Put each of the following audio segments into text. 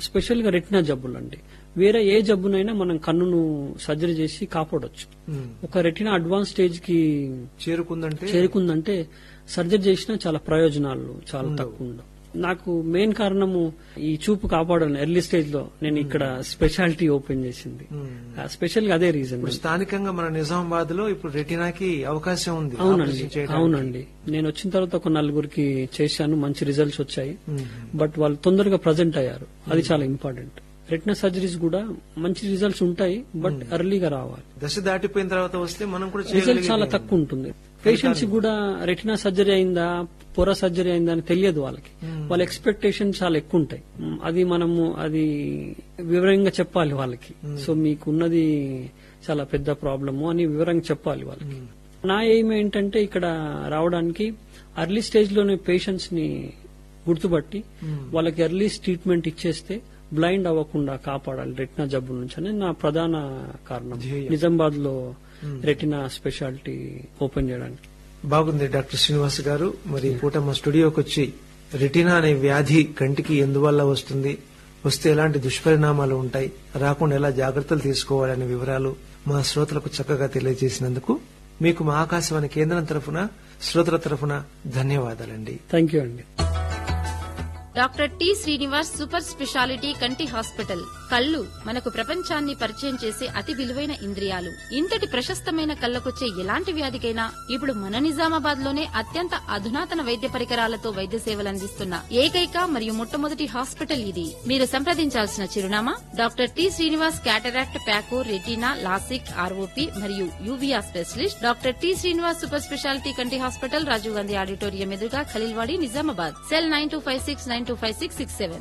Special గా retina జబ్బులు అండి వేరే ఏ జబ్బునైనా మనం కన్నును సర్జరీ చేసి కాపాడొచ్చు ఉమ్. ఒక రెటినా అడ్వాన్స్ స్టేజ్ కి చేరుకుందంటే చేరుకుందంటే సర్జరీ చేసినా చాలా ప్రయోజనాలు చాలా తక్కువ ఉండవు నాకు మెయిన్ కారణము ఈ చూపు కాపాడాలి ఎర్లీ స్టేజ్ లో నేను ఇక్కడ స్పెషాలిటీ ఓపెన్ చేసింది ఉమ్. స్పెషల్ గా అదే రీజన్ ఇప్పుడు స్థానికంగా మన నిజామాబాద్ లో ఇప్పుడు రెటినాకి అవకాశం ఉంది అవునండి ఆపరేషన్ చేయడానికి. అవునండి నేను వచ్చిన తర్వాత ఒక నలుగురికి చేశాను మంచి రిజల్ట్స్ వచ్చాయి ఉమ్. బట్ వాళ్ళు తొందరగా ప్రజెంట్ అయ్యారు అది చాలా ఇంపార్టెంట్ రెటినా సర్జరీస్ కూడా మంచి రిజల్ట్స్ ఉంటాయి బట్ ఎర్లీగా రావాలి దశ దాటిపోయిన తర్వాత వస్తే మనం కూడా రిజల్ట్ చేయగలిగేది చాలా తక్కువ ఉంటుంది పేషెంట్స్ కూడా రెటినా సర్జరీ అయిందా పొర సర్జరీ అయిందా అని తెలియదు వాళ్ళకి వాళ్ళ ఎక్స్పెక్టేషన్ చాలా ఎక్కువ ఉంటాయి మ్, అది మనము అది వివరంగా చెప్పాలి వాళ్ళకి సో మీకు ఉన్నది చాలా పెద్ద ప్రాబ్లము అని వివరంగా చెప్పాలి వాళ్ళకి నా ఎయిమ్ ఏంటంటే ఇక్కడ రావడానికి అర్లీ స్టేజ్ లోనే పేషెంట్స్ ని గుర్తుపట్టి వాళ్ళకి ఎర్లీ ట్రీట్మెంట్ ఇచ్చేస్తే బ్లైండ్ అవ్వకుండా కాపాడాలి రెటినా జబ్బు నుంచి అని నా ప్రధాన కారణం ధ్యేయం. నిజామాబాద్ లో రెటినా స్పెషాలిటీ ఓపెన్ చేయడానికి బాగుంది డాక్టర్ శ్రీనివాస్ గారు మరి ఈ పూట మా స్టూడియోకి వచ్చి రెటినా అనే వ్యాధి కంటికి ఎందువల్ల వస్తుంది వస్తే ఎలాంటి దుష్పరిణామాలు ఉంటాయి రాకుండా ఎలా జాగ్రత్తలు తీసుకోవాలనే వివరాలు మా శ్రోతలకు చక్కగా తెలియజేసినందుకు మీకు మా ఆకాశవాణి కేంద్రం తరఫున శ్రోతల తరఫున ధన్యవాదాలండి థ్యాంక్ యూ అండి doctor T Srinivas super speciality కంటి హాస్పిటల్ కళ్ళు మనకు ప్రపంచాన్ని పరిచయం చేసే అతి విలువైన ఇంద్రియాలు ఇంతటి ప్రశస్తమైన కళ్ళకొచ్చే ఎలాంటి వ్యాధికైనా ఇప్పుడు మన నిజామాబాద్ లోనే అత్యంత అధునాతన వైద్య పరికరాలతో వైద్య సేవలు అందిస్తున్న ఏకైక మరియు మొట్టమొదటి హాస్పిటల్ ఇది మీరు సంప్రదించాల్సిన చిరునామా doctor T Srinivas cataract phaco retina LASIK ROP మరియు uvea specialist doctor T Srinivas super speciality కంటి హాస్పిటల్ రాజీవ్ గాంధీ ఆడిటోరియం ఎదురుగా Khaleelwadi Nizamabad cell nine two five six nine two five six six seven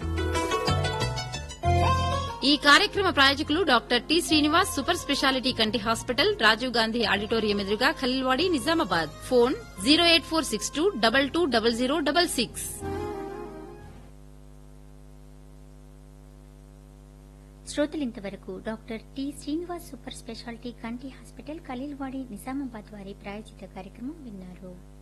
ఈ కార్యక్రమ ప్రాయోజకులు doctor T Srinivas super speciality కంటి హాస్పిటల్ రాజీవ్ గాంధీ ఆడిటోరియం ఎదురుగా Khaleelwadi Nizamabad phone zero eight four six two double two double zero double six శ్రోతలు ఇంతవరకు doctor T Srinivas super speciality కంటి hospital Khaleelwadi Nizamabad వారి ప్రాయోజిత కార్యక్రమం విన్నారు